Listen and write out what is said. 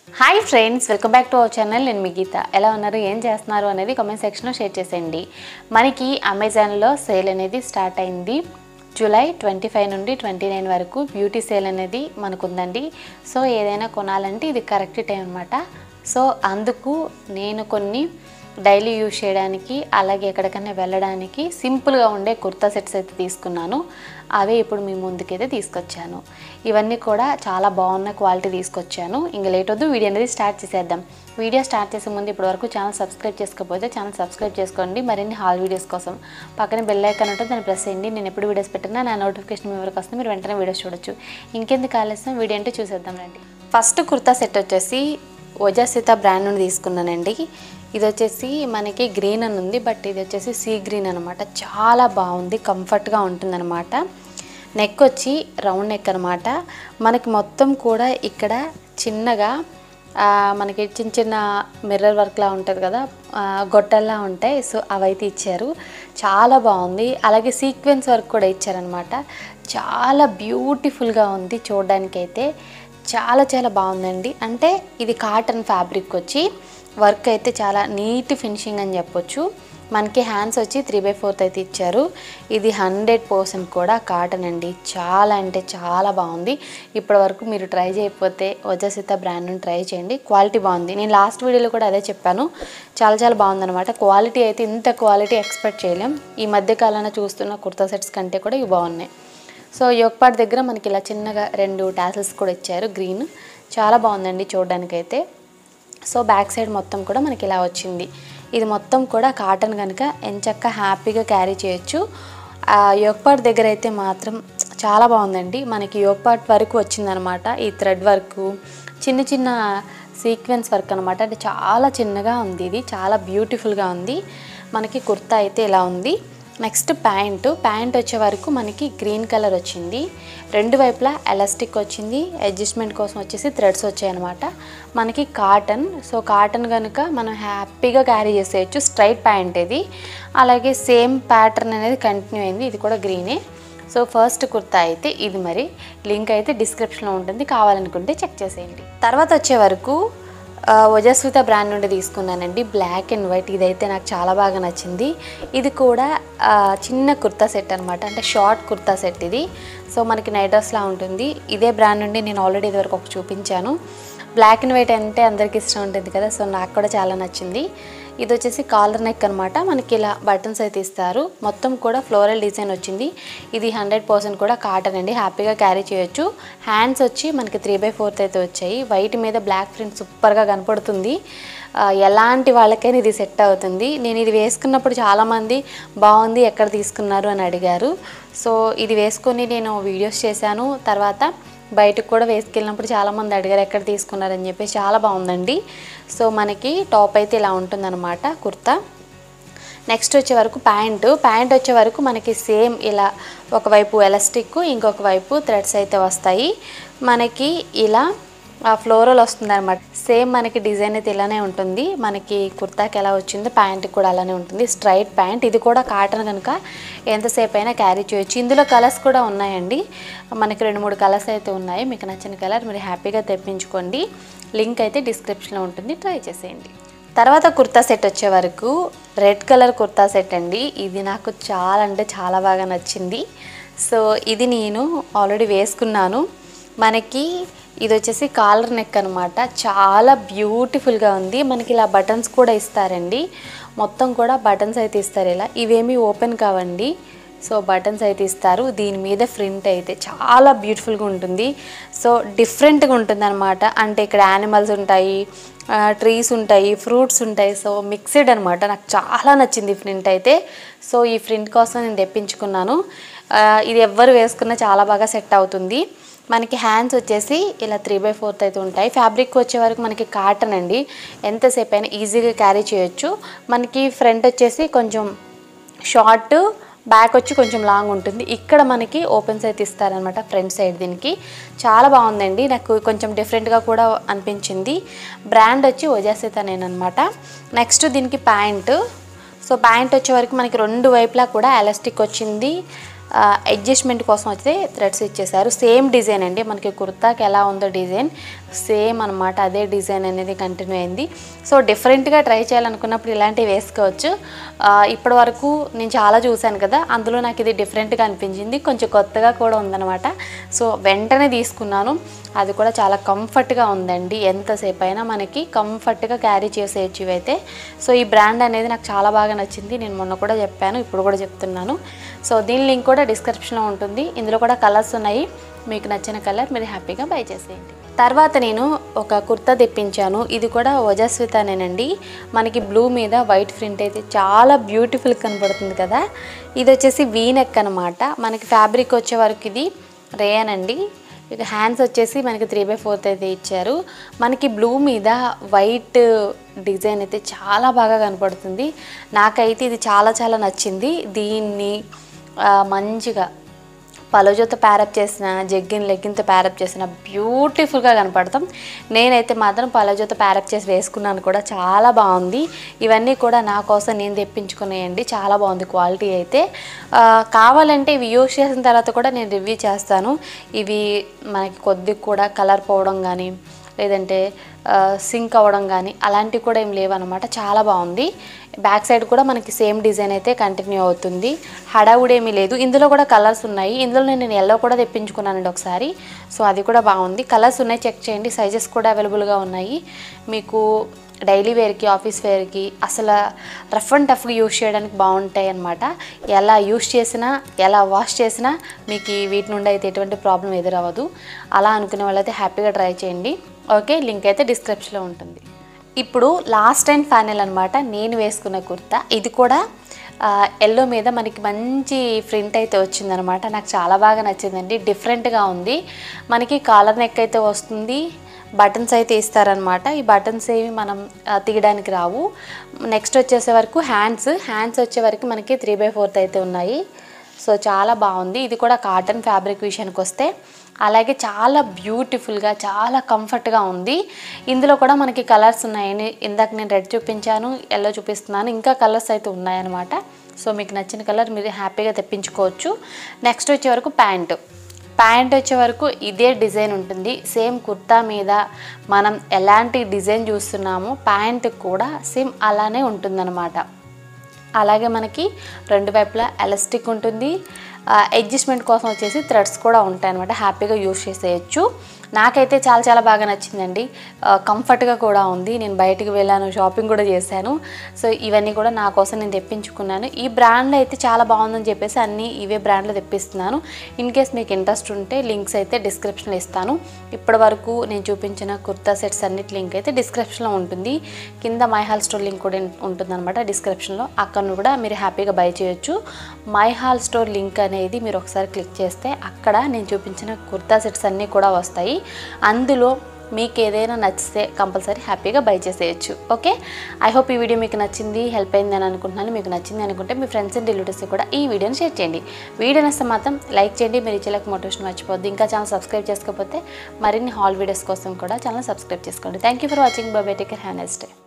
hi friends welcome back to our channel నేను మీ గీత ఎలా ఉన్నారు ఏం చేస్తున్నారు అనేది కామెంట్ సెక్షన్లో షేర్ చేసేయండి మనకి అమెజాన్లో సేల్ అనేది స్టార్ట్ అయింది జూలై ట్వంటీ ఫైవ్ నుండి ట్వంటీ నైన్ వరకు బ్యూటీ సేల్ అనేది మనకు ఉందండి సో ఏదైనా కొనాలంటే ఇది కరెక్ట్ టైం అనమాట సో అందుకు నేను కొన్ని డైలీ యూజ్ చేయడానికి అలాగే ఎక్కడికైనా వెళ్ళడానికి సింపుల్గా ఉండే కుర్తా సెట్స్ అయితే తీసుకున్నాను అవే ఇప్పుడు మీ ముందుకైతే తీసుకొచ్చాను ఇవన్నీ కూడా చాలా బాగున్న క్వాలిటీ తీసుకొచ్చాను ఇంకా లేట్ వద్దు వీడియో అనేది స్టార్ట్ చేసేద్దాం వీడియో స్టార్ట్ చేసే ముందు ఇప్పటివరకు ఛానల్ సబ్స్క్రైబ్ చేసుకోకపోతే ఛానల్ సబ్స్క్రైబ్ చేసుకోండి మరిన్ని హాల్ వీడియోస్ కోసం పక్కన బెల్ ఐకాన్ ఉంటుంది దాన్ని ప్రెస్ చేయండి నేను ఎప్పుడు వీడియోస్ పెట్టినా నా నోటిఫికేషన్ మీ వరకు వస్తే మీరు వెంటనే వీడియోస్ చూడొచ్చు ఇంకెందుకు ఆలస్యం వీడియో అంటే చూసేద్దాం రండి ఫస్ట్ కుర్తా సెట్ వచ్చేసి ఓజాసిత బ్రాండ్ నుండి తీసుకున్నానండి ఇది వచ్చేసి మనకి గ్రీన్ అని ఉంది బట్ ఇది వచ్చేసి సీ గ్రీన్ అనమాట చాలా బాగుంది కంఫర్ట్గా ఉంటుందన్నమాట నెక్ వచ్చి రౌండ్ నెక్ అనమాట మనకి మొత్తం కూడా ఇక్కడ చిన్నగా ఆ, మనకి చిన్న చిన్న మిర్రర్ వర్క్లా ఉంటుంది కదా ఆ, గొట్టల్లా ఉంటాయి సో అవైతే ఇచ్చారు చాలా బాగుంది అలాగే సీక్వెన్స్ వర్క్ కూడా ఇచ్చారనమాట చాలా బ్యూటిఫుల్గా ఉంది చూడడానికైతే చాలా చాలా బాగుందండి అంటే ఇది కాటన్ ఫ్యాబ్రిక్ వచ్చి వర్క్ అయితే చాలా నీట్ ఫినిషింగ్ అని చెప్పొచ్చు మనకి హ్యాండ్స్ వచ్చి త్రీ బై ఫోర్త్ అయితే ఇచ్చారు ఇది హండ్రెడ్ పర్సెంట్ కూడా కాటన్ అండి చాలా అంటే చాలా బాగుంది ఇప్పటి వరకు మీరు ట్రై చేయకపోతే వజసిత బ్రాండ్ని ట్రై చేయండి క్వాలిటీ బాగుంది నేను లాస్ట్ వీడియోలో కూడా అదే చెప్పాను చాలా చాలా బాగుందన్నమాట క్వాలిటీ అయితే ఇంత క్వాలిటీ ఎక్స్పెక్ట్ చేయలేం ఈ మధ్య కాలంలో చూస్తున్న కుర్తా సెట్స్ కంటే కూడా ఇవి బాగున్నాయి సో యోగపాట్ దగ్గర మనకి ఇలా చిన్నగా రెండు టాసల్స్ కూడా ఇచ్చారు గ్రీన్ చాలా బాగుందండి చూడడానికైతే సో బ్యాక్ సైడ్ మొత్తం కూడా మనకి ఇలా వచ్చింది ఇది మొత్తం కూడా కాటన్ కనుక ఎంచక్క హ్యాపీగా క్యారీ చేయొచ్చు ఆ యోగపాట్ దగ్గర అయితే మాత్రం చాలా బాగుందండి మనకి యోగపాట్ వరకు వచ్చిందనమాట ఈ థ్రెడ్ వర్క్ చిన్న చిన్న సీక్వెన్స్ వర్క్ అనమాట అంటే చాలా చిన్నగా ఉంది ఇది చాలా బ్యూటిఫుల్గా ఉంది మనకి కుర్తా అయితే ఇలా ఉంది నెక్స్ట్ ప్యాంటు ప్యాంట్ వచ్చే వరకు మనకి గ్రీన్ కలర్ వచ్చింది రెండు వైపులా ఎలాస్టిక్ వచ్చింది అడ్జస్ట్మెంట్ కోసం వచ్చేసి థ్రెడ్స్ వచ్చాయన్నమాట మనకి కాటన్ సో కాటన్ కనుక మనం హ్యాపీగా క్యారీ చేసేయచ్చు స్ట్రైట్ ప్యాంట్ ఇది అలాగే సేమ్ ప్యాటర్న్ అనేది కంటిన్యూ అయింది ఇది కూడా గ్రీనే సో ఫస్ట్ కుర్తా అయితే ఇది మరి లింక్ అయితే డిస్క్రిప్షన్లో ఉంటుంది కావాలనుకుంటే చెక్ చేసేయండి తర్వాత వచ్చే వరకు ఆ, వజస్విత బ్రాండ్ నుండి తీసుకున్నానండి బ్లాక్ అండ్ వైట్ ఇదైతే నాకు చాలా బాగా నచ్చింది ఇది కూడా ఆ, చిన్న కుర్తా సెట్ అనమాట అంటే షార్ట్ కుర్తా సెట్ ఇది సో మనకి నైట్ డ్రెస్లా ఉంటుంది ఇదే బ్రాండ్ నుండి నేను ఆల్రెడీ ఇదివరకు ఒక చూపించాను బ్లాక్ అండ్ వైట్ అంటే అందరికీ ఇష్టం ఉంటుంది కదా సో నాకు కూడా చాలా నచ్చింది ఇది వచ్చేసి కాలర్ నెక్ అనమాట మనకి ఇలా బటన్స్ అయితే ఇస్తారు మొత్తం కూడా ఫ్లోరల్ డిజైన్ వచ్చింది ఇది హండ్రెడ్ పర్సెంట్ కూడా కాటన్ అండి హ్యాపీగా క్యారీ చేయొచ్చు హ్యాండ్స్ వచ్చి మనకి త్రీ బై ఫోర్త్ అయితే వచ్చాయి వైట్ మీద బ్లాక్ ప్రింట్ సూపర్గా కనపడుతుంది ఆ, ఎలాంటి వాళ్ళకైనా ఇది సెట్ అవుతుంది నేను ఇది వేసుకున్నప్పుడు చాలామంది బాగుంది ఎక్కడ తీసుకున్నారు అని అడిగారు సో ఇది వేసుకొని నేను వీడియోస్ చేశాను తర్వాత బయటకు కూడా వేసుకెళ్ళినప్పుడు చాలామంది అడిగారు ఎక్కడ తీసుకున్నారని చెప్పి చాలా బాగుందండి సో మనకి టాప్ అయితే ఇలా ఉంటుందన్నమాట కుర్తా నెక్స్ట్ వచ్చే వరకు ప్యాంటు ప్యాంట్ వచ్చే వరకు మనకి సేమ్ ఇలా ఒకవైపు ఎలాస్టిక్ ఇంకొక వైపు థ్రెడ్స్ అయితే వస్తాయి మనకి ఇలా ఆ ఫ్లోరల్ వస్తుంది అనమాట సేమ్ మనకి డిజైన్ అయితే ఇలానే ఉంటుంది మనకి కుర్తాకి ఎలా వచ్చిందో ప్యాంట్కి కూడా అలానే ఉంటుంది స్ట్రైట్ ప్యాంట్ ఇది కూడా కాటన్ కనుక ఎంతసేపు అయినా క్యారీ చేయొచ్చు ఇందులో కలర్స్ కూడా ఉన్నాయండి మనకి రెండు మూడు కలర్స్ అయితే ఉన్నాయి మీకు నచ్చిన కలర్ మీరు హ్యాపీగా తెప్పించుకోండి లింక్ అయితే డిస్క్రిప్షన్లో ఉంటుంది ట్రై చేసేయండి తర్వాత కుర్తా సెట్ వచ్చే వరకు రెడ్ కలర్ కుర్తా సెట్ అండి ఇది నాకు చాలా అంటే చాలా బాగా నచ్చింది సో ఇది నేను ఆల్రెడీ వేసుకున్నాను మనకి ఇది వచ్చేసి కాలర్ నెక్ అనమాట చాలా బ్యూటిఫుల్గా ఉంది మనకి ఇలా బటన్స్ కూడా ఇస్తారండి మొత్తం కూడా బటన్స్ అయితే ఇస్తారు ఇలా ఇవేమీ ఓపెన్ కావండి సో బటన్స్ అయితే ఇస్తారు దీని మీద ప్రింట్ అయితే చాలా బ్యూటిఫుల్గా ఉంటుంది సో డిఫరెంట్గా ఉంటుంది అనమాట అంటే ఇక్కడ యానిమల్స్ ఉంటాయి ట్రీస్ ఉంటాయి ఫ్రూట్స్ ఉంటాయి సో మిక్స్డ్ అనమాట నాకు చాలా నచ్చింది ఈ ప్రింట్ అయితే సో ఈ ప్రింట్ కోసం నేను తెప్పించుకున్నాను ఆ, ఇది ఎవ్వరు వేసుకున్నా చాలా బాగా సెట్ అవుతుంది మనకి హ్యాండ్స్ వచ్చేసి ఇలా త్రీ బై ఫోర్త్ అయితే ఉంటాయి ఫ్యాబ్రిక్ వచ్చే వరకు మనకి కాటన్ అండి ఎంతసేపు అయినా ఈజీగా క్యారీ చేయొచ్చు మనకి ఫ్రంట్ వచ్చేసి కొంచెం షార్ట్ బ్యాక్ వచ్చి కొంచెం లాంగ్ ఉంటుంది ఇక్కడ మనకి ఓపెన్స్ అయితే ఇస్తారనమాట ఫ్రంట్ సైడ్ దీనికి చాలా బాగుందండి నాకు కొంచెం డిఫరెంట్గా కూడా అనిపించింది బ్రాండ్ వచ్చి ఒజాసిత నేనమాట నెక్స్ట్ దీనికి ప్యాంటు సో ప్యాంట్ వచ్చే వరకు మనకి రెండు వైపులా కూడా ఎలాస్టిక్ వచ్చింది అడ్జస్ట్మెంట్ కోసం అయితే థ్రెడ్స్ ఇచ్చేసారు సేమ్ డిజైన్ అండి మనకి కుర్తాకి ఎలా ఉందో డిజైన్ సేమ్ అనమాట అదే డిజైన్ అనేది కంటిన్యూ అయింది సో డిఫరెంట్గా ట్రై చేయాలనుకున్నప్పుడు ఇలాంటివి వేసుకోవచ్చు ఆ, ఇప్పటి వరకు నేను చాలా చూశాను కదా అందులో నాకు ఇది డిఫరెంట్గా అనిపించింది కొంచెం కొత్తగా కూడా ఉందన్నమాట సో వెంటనే తీసుకున్నాను అది కూడా చాలా కంఫర్ట్గా ఉందండి ఎంతసేపు అయినా మనకి కంఫర్ట్గా క్యారీ చేసేయచ్చు ఇవైతే సో ఈ బ్రాండ్ అనేది నాకు చాలా బాగా నచ్చింది నేను మొన్న కూడా చెప్పాను ఇప్పుడు కూడా చెప్తున్నాను సో దీని లింక్ కూడా డిస్క్రిప్షన్లో ఉంటుంది ఇందులో కూడా కలర్స్ ఉన్నాయి మీకు నచ్చిన కలర్ మీరు హ్యాపీగా బై చేసేయండి తర్వాత నేను ఒక కుర్తా తెప్పించాను ఇది కూడా ఓజస్వితానేనండి మనకి బ్లూ మీద వైట్ ప్రింట్ అయితే చాలా బ్యూటిఫుల్ కనబడుతుంది కదా ఇది వచ్చేసి వీ నెక్ అనమాట మనకి ఫ్యాబ్రిక్ వచ్చే వరకు ఇది రేయన్ అండి ఇక హ్యాండ్స్ వచ్చేసి మనకి త్రీ బై ఫోర్త్ అయితే ఇచ్చారు మనకి బ్లూ మీద వైట్ డిజైన్ అయితే చాలా బాగా కనపడుతుంది నాకైతే ఇది చాలా చాలా నచ్చింది దీన్ని ఆ, మంచిగా పలోజోతో ప్యారప్ చేసిన జగ్గిన్ లెగ్గిన్తో ప్యారప్ చేసిన బ్యూటిఫుల్గా కనపడతాం నేనైతే మాత్రం పలోజోతో ప్యారప్ చేసి వేసుకున్నాను కూడా చాలా బాగుంది ఇవన్నీ కూడా నా కోసం నేను తెప్పించుకున్నాయండి చాలా బాగుంది క్వాలిటీ అయితే ఆ, కావాలంటే ఇవి యూస్ చేసిన తర్వాత కూడా నేను రివ్యూ చేస్తాను ఇవి మనకి కొద్దిగా కూడా కలర్ పోవడం కానీ లేదంటే సింక్ అవ్వడం కానీ అలాంటివి కూడా ఏం లేవన్నమాట చాలా బాగుంది బ్యాక్ సైడ్ కూడా మనకి సేమ్ డిజైన్ అయితే కంటిన్యూ అవుతుంది హడావుడేమీ లేదు ఇందులో కూడా కలర్స్ ఉన్నాయి ఇందులో నేను ఎల్లో కూడా తెప్పించుకున్నానండి ఒకసారి సో అది కూడా బాగుంది కలర్స్ ఉన్నాయి చెక్ చేయండి సైజెస్ కూడా అవైలబుల్గా ఉన్నాయి మీకు డైలీ వేర్కి ఆఫీస్ వేర్కి అసలు రఫ్ అండ్ టఫ్గా యూస్ చేయడానికి బాగుంటాయి అనమాట ఎలా యూస్ చేసినా ఎలా వాష్ చేసినా మీకు ఈ వీటి నుండి అయితే ఎటువంటి ప్రాబ్లం ఎదురవ్వదు అలా అనుకునే వాళ్ళైతే హ్యాపీగా ట్రై చేయండి ఓకే లింక్ అయితే డిస్క్రిప్షన్లో ఉంటుంది ఇప్పుడు లాస్ట్ అండ్ ఫైనల్ అనమాట నేను వేసుకున్న కుర్తా ఇది కూడా ఎల్లో మీద మనకి మంచి ప్రింట్ అయితే వచ్చిందనమాట నాకు చాలా బాగా నచ్చిందండి డిఫరెంట్గా ఉంది మనకి కాలర్ నెక్ అయితే వస్తుంది బటన్స్ అయితే ఇస్తారనమాట ఈ బటన్స్ ఏమి మనం ఆ, తీయడానికి రావు నెక్స్ట్ వచ్చేసే వరకు హ్యాండ్స్ హ్యాండ్స్ వచ్చే వరకు మనకి త్రీ బై ఫోర్త్ అయితే ఉన్నాయి సో చాలా బాగుంది ఇది కూడా కాటన్ ఫ్యాబ్రిక్ విషయానికి వస్తే అలాగే చాలా బ్యూటిఫుల్గా చాలా కంఫర్ట్గా ఉంది ఇందులో కూడా మనకి కలర్స్ ఉన్నాయని ఇందాక నేను రెడ్ చూపించాను ఎల్లో చూపిస్తున్నాను ఇంకా కలర్స్ అయితే ఉన్నాయన్నమాట సో మీకు నచ్చిన కలర్ మీరు హ్యాపీగా తెప్పించుకోవచ్చు నెక్స్ట్ వచ్చే వరకు ప్యాంటు ప్యాంట్ వచ్చే వరకు ఇదే డిజైన్ ఉంటుంది సేమ్ కుర్తా మీద మనం ఎలాంటి డిజైన్ చూస్తున్నామో ప్యాంట్ కూడా సేమ్ అలానే ఉంటుందన్నమాట అలాగే మనకి రెండు వైపులా ఎలాస్టిక్ ఉంటుంది అడ్జస్ట్మెంట్ కోసం వచ్చేసి థ్రెడ్స్ కూడా ఉంటాయి అనమాట హ్యాపీగా యూస్ చేసేయచ్చు నాకైతే చాలా చాలా బాగా నచ్చిందండి కంఫర్ట్గా కూడా ఉంది నేను బయటికి వెళ్ళాను షాపింగ్ కూడా చేశాను సో ఇవన్నీ కూడా నా కోసం నేను తెప్పించుకున్నాను ఈ బ్రాండ్ అయితే చాలా బాగుందని చెప్పేసి అన్నీ ఇవే బ్రాండ్లో తెప్పిస్తున్నాను ఇన్ కేస్ మీకు ఇంట్రెస్ట్ ఉంటే లింక్స్ అయితే డిస్క్రిప్షన్లో ఇస్తాను ఇప్పటి వరకు నేను చూపించిన కుర్తా సెట్స్ అన్నిటి లింక్ అయితే డిస్క్రిప్షన్లో ఉంటుంది కింద మై హాల్ స్టోర్ లింక్ కూడా ఉంటుందన్నమాట డిస్క్రిప్షన్లో అక్కడ నుండి కూడా మీరు హ్యాపీగా బై చేయొచ్చు మై హాల్ స్టోర్ లింక్ అనేది మీరు ఒకసారి క్లిక్ చేస్తే అక్కడ నేను చూపించిన కుర్తా సెట్స్ అన్నీ కూడా వస్తాయి అందులో మీకు ఏదైనా నచ్చితే కంపల్సరీ హ్యాపీగా బై చేసేయచ్చు ఓకే ఐ హోప్ ఈ వీడియో మీకు నచ్చింది హెల్ప్ అయింది అని అనుకుంటున్నాను మీకు నచ్చింది అనుకుంటే మీ ఫ్రెండ్స్ అండ్ రిలేటివ్స్ కూడా ఈ వీడియోని షేర్ చేయండి వీడియో నచ్చితే మాత్రం లైక్ చేయండి మీరు ఇచ్చేలకు మోటివేషన్ మర్చిపోద్దు ఇంకా ఛానల్ సబ్స్క్రైబ్ చేసుకోకపోతే మరిన్ని హాల్ వీడియోస్ కోసం కూడా ఛానల్ సబ్స్క్రైబ్ చేసుకోండి thank you for watching bye bye take have next day